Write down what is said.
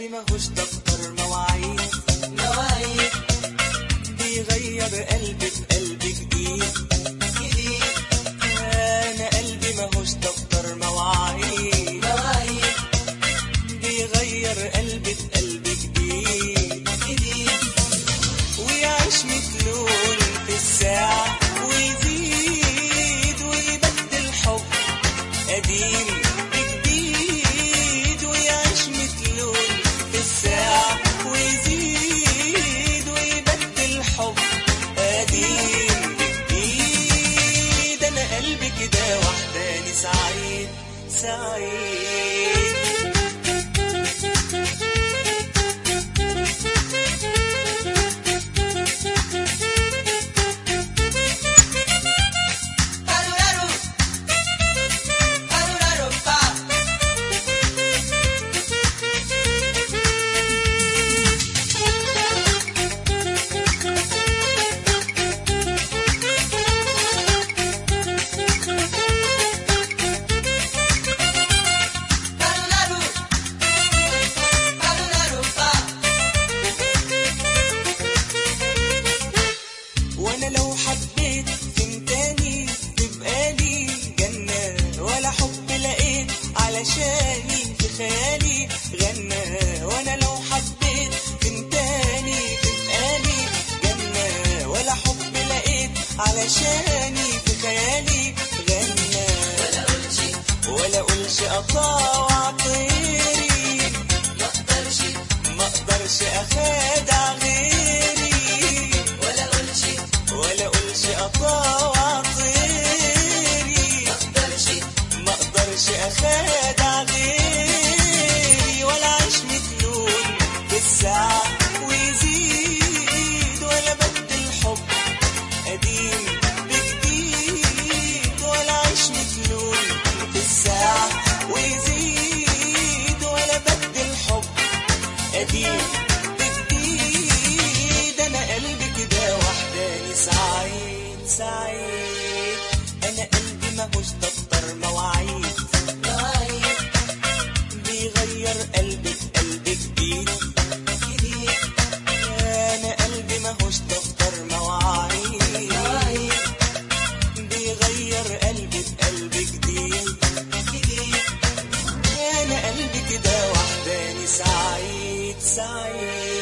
قلبي ماهوش دفتر مواعيد مواعيد بيغير قلبي في قلب جديد جديد انا قلبي ماهوش دفتر مواعيد مواعيد بيغير قلبي في قلب جديد جديد ويعيش متلون في الساعة ويزيد ويبدل حب قديم بجديد ويعيش متلون في الساعة ويزيد ويبدل حب قديم بجديد أنا قلبي كده وحداني سعيد سعيد Paruraro Paruraro pa Paruraro Paruraro pa وانا لو حبيت فين تاني تبقى لي جنة ولا حب لقيت علشاني في خيالي غنى وانا لو حبيت فين تاني تبقى لي جنة ولا حب لقيت علشاني في خيالي غنى ولا قلت ولا قولش اطاوع طيري ما اقدرش ما اقدرش اخادع غيري ولا قلت ولا قولش اطاوع طيري ما اقدرش ما اقدرش اخادع غيري ولا اعيش مجنون بالساعة ويزيد ولا بدل حب قديم بجديد ولا اعيش مجنون بالساعة ويزيد ولا بدل حب قديم بجديد انا قلبي كده وحداني سعيد سعيد انا قلبي ماهوش دفتر مواعيد مواعيد بيغير قلبي في قلب جديد جديد انا قلبي ماهوش دفتر مواعيد مواعيد بيغير قلبي في قلب جديد جديد انا قلبي كده وحداني سعيد سعيد